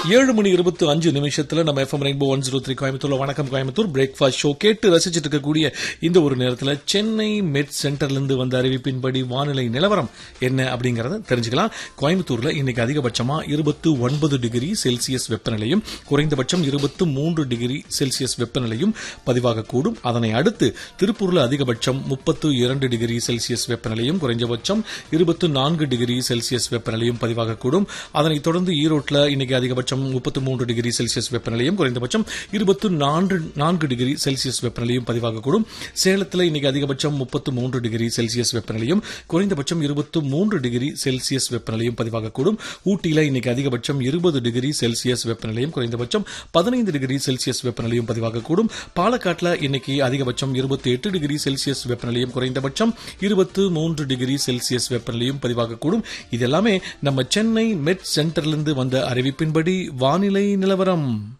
ஏழு மணி இருபத்தி அஞ்சு நிமிஷத்துல நம்ம FM Rainbow one zero three கோயம்புத்தூர்ல வணக்கம் கோயம்புத்தூர் பிரேக்ஃபாஸ்ட் ஷோ கேட்டு ரசிச்சிட்டு இருக்கக்கூடிய இந்த ஒரு நேரத்துல சென்னை மெட் சென்டர்ல இருந்து வந்த அறிவிப்பின்படி வானிலை நிலவரம் என்ன அப்படிங்கறத தெரிஞ்சுக்கலாம் கோயம்புத்தூர்ல இன்னைக்கு அதிகபட்சமா இருபத்து ஒன்பது டிகிரி செல்சியஸ் வெப்பநிலையும் குறைந்தபட்சம் இருபத்து மூன்று டிகிரி செல்சியஸ் வெப்பநிலையும் பதிவாகக்கூடும் அதனை அடுத்து திருப்பூர்ல அதிகபட்சம் முப்பத்து இரண்டு டிகிரி செல்சியஸ் வெப்பநிலையும் குறைந்தபட்சம் இருபத்து நான்கு டிகிரி செல்சியஸ் வெப்பநிலையும் பதிவாகக்கூடும் அதனைத் தொடர்ந்து ஈரோட்டில் இன்னைக்கு அதிகபட்சம் முப்பத்து மூன்று டிகிரி செல்சியஸ் வெப்பநிலையும் குறைந்தபட்சம் இருபத்து நான்கு நான்கு டிகிரி செல்சியஸ் வெப்பநிலையும் பதிவாகக்கூடும் சேலத்தில் இன்னைக்கு அதிகபட்சம் முப்பத்து மூன்று டிகிரி செல்சியஸ் வெப்பநிலையும் குறைந்தபட்சம் இருபத்து மூன்று டிகிரி செல்சியஸ் வெப்பநிலையும் பதிவாகக்கூடும் ஊட்டியில் இன்னைக்கு அதிகபட்சம் இருபது டிகிரி செல்சியஸ் வெப்பநிலையும் குறைந்தபட்சம் பதினைந்து டிகிரி செல்சியஸ் வெப்பநிலையும் பதிவாகக்கூடும் பாலக்காட்டில் இன்னைக்கு அதிகபட்சம் இருபத்தி எட்டு டிகிரி செல்சியஸ் வெப்பநிலையும் குறைந்தபட்சம் இருபத்து மூன்று டிகிரி செல்சியஸ் வெப்பநிலையும் பதிவாகக்கூடும் இது எல்லாமே நம்ம சென்னை மெட் சென்டர்லிருந்து வந்த அறிவிப்பின்படி வானிலை நிலவரம்